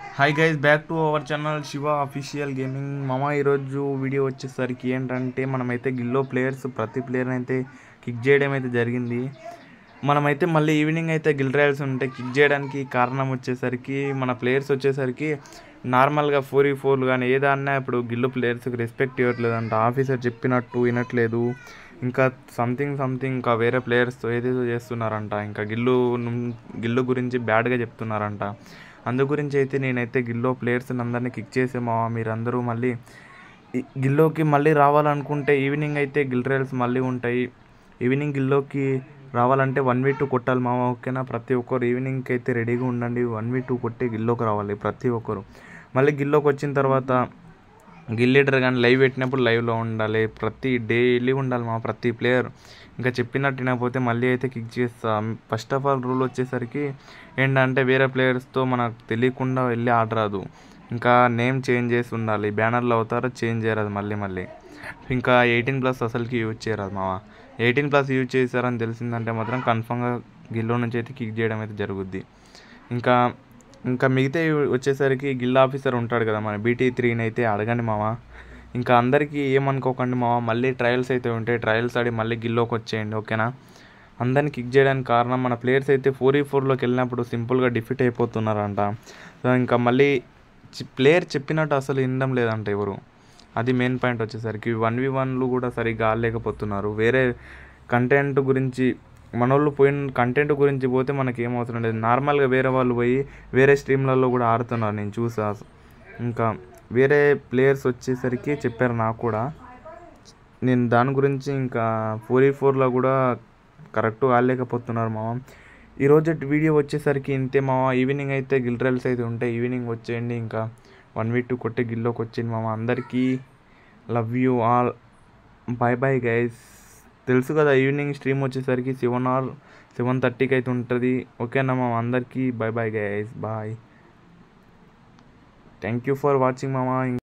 hi guys back to our channel Shiva official gaming మామ ఈరోజు video వచ్చేసరికి ఏంటంటే మనమైతే గిల్లో ప్లేయర్స్ ప్రతి ప్లేయర్ని అయితే కిక్ చేయడం అయితే జరిగింది మనమైతే మళ్ళీ ఈవినింగ్ అయితే గిల్ ట్రయల్స్ ఉంటాయి కిక్ చేయడానికి కారణం వచ్చేసరికి మన ప్లేయర్స్ వచ్చేసరికి నార్మల్గా ఫోర్ ఈ ఫోర్లు కానీ ఏదన్నా ఇప్పుడు గిల్లు ప్లేయర్స్కి రెస్పెక్ట్ ఇవ్వట్లేదంట ఆఫీసర్ చెప్పినట్టు వినట్లేదు ఇంకా సంథింగ్ సంథింగ్ ఇంకా వేరే ప్లేయర్స్తో ఏదేదో చేస్తున్నారంట ఇంకా గిల్లు ను- గిల్లు గురించి బ్యాడ్గా చెప్తున్నారంట అందు గురించి అయితే నేనైతే గిల్లో ప్లేయర్స్ అందరినీ కిక్ చేసే మా మీరందరూ మళ్ళీ ఈ గిల్లోకి మళ్ళీ రావాలనుకుంటే ఈవినింగ్ అయితే గిల్ ట్రయల్స్ మళ్ళీ ఉంటాయి ఈవినింగ్ గిల్లోకి రావాలంటే వన్ వీ టూ కొట్టాలి మామ ఓకేనా ప్రతి ఒక్కరు ఈవినింగ్కి అయితే రెడీగా ఉండండి వన్ వీ టూ కొట్టి గిల్లోకి రావాలి ప్రతి ఒక్కరు మళ్ళీ గిల్లోకి వచ్చిన తర్వాత గిల్ లీడర్ కానీ లైవ్ పెట్టినప్పుడు లైవ్లో ఉండాలి ప్రతి డైలీ ఉండాలి మా ప్రతి ప్లేయర్ ఇంకా చెప్పినట్టు వినకపోతే మళ్ళీ అయితే కిక్ చేస్తాం ఫస్ట్ ఆఫ్ ఆల్ రూల్ వచ్చేసరికి ఏంటంటే వేరే ప్లేయర్స్తో మనకు తెలియకుండా వెళ్ళి ఆడరాదు ఇంకా నేమ్ చేంజ్ చేసి ఉండాలి బ్యానర్లో అవుతారో చేంజ్ చేయరాదు మళ్ళీ మళ్ళీ ఇంకా ఎయిటీన్ ప్లస్ అసలుకి యూజ్ చేయరాదు మామ ఎయిటీన్ ప్లస్ యూజ్ చేశారని తెలిసిందంటే మాత్రం కన్ఫామ్గా గిల్లో నుంచి అయితే కిక్ చేయడం అయితే జరుగుద్ది ఇంకా ఇంకా మిగతా వచ్చేసరికి గిల్ ఆఫీసర్ ఉంటాడు కదా మన బీటీ త్రీని అయితే అడగండి మామ ఇంకా అందరికీ ఏమనుకోకండి మామ మళ్ళీ ట్రయల్స్ అయితే ఉంటాయి ట్రయల్స్ ఆడి మళ్ళీ గిల్లోకి వచ్చేయండి ఓకేనా అందరిని కిక్ చేయడానికి కారణం మన ప్లేయర్స్ అయితే ఫోర్ ఈ ఫోర్లోకి వెళ్ళినప్పుడు సింపుల్గా డిఫీట్ అయిపోతున్నారంట సో ఇంకా మళ్ళీ ప్లేయర్ చెప్పినట్టు అసలు వినడం లేదంట ఎవరు అది మెయిన్ పాయింట్ వచ్చేసరికి వన్ వి వన్లు కూడా సరిగ్గా ఆడలేకపోతున్నారు వేరే కంటెంట్ గురించి మనోళ్ళు పోయిన కంటెంట్ గురించి పోతే మనకి ఏం అవసరం లేదు నార్మల్గా వేరే వాళ్ళు పోయి వేరే స్ట్రీమ్లలో కూడా ఆడుతున్నారు నేను చూసా ఇంకా వేరే ప్లేయర్స్ వచ్చేసరికి చెప్పారు నాకు కూడా నేను దాని గురించి ఇంకా ఫోర్ ఈ ఫోర్లో కూడా కరెక్ట్ ఆడలేకపోతున్నారు మామ ఈరోజు వీడియో వచ్చేసరికి ఇంతే మామ ఈవినింగ్ అయితే గిల్ ట్రయల్స్ అయితే ఉంటాయి ఈవినింగ్ వచ్చేయండి ఇంకా వన్ వీక్ టూ కొట్టి గిల్లోకి వచ్చింది మామ అందరికీ love you all bye bye guys తెలుసు కదా ఈవినింగ్ స్ట్రీమ్ వచ్చేసరికి సెవెన్ ఆర్ సెవెన్ థర్టీకి అయితే ఉంటుంది ఓకేనా మామ అందరికీ bye bye guys bye thank you for watching మామ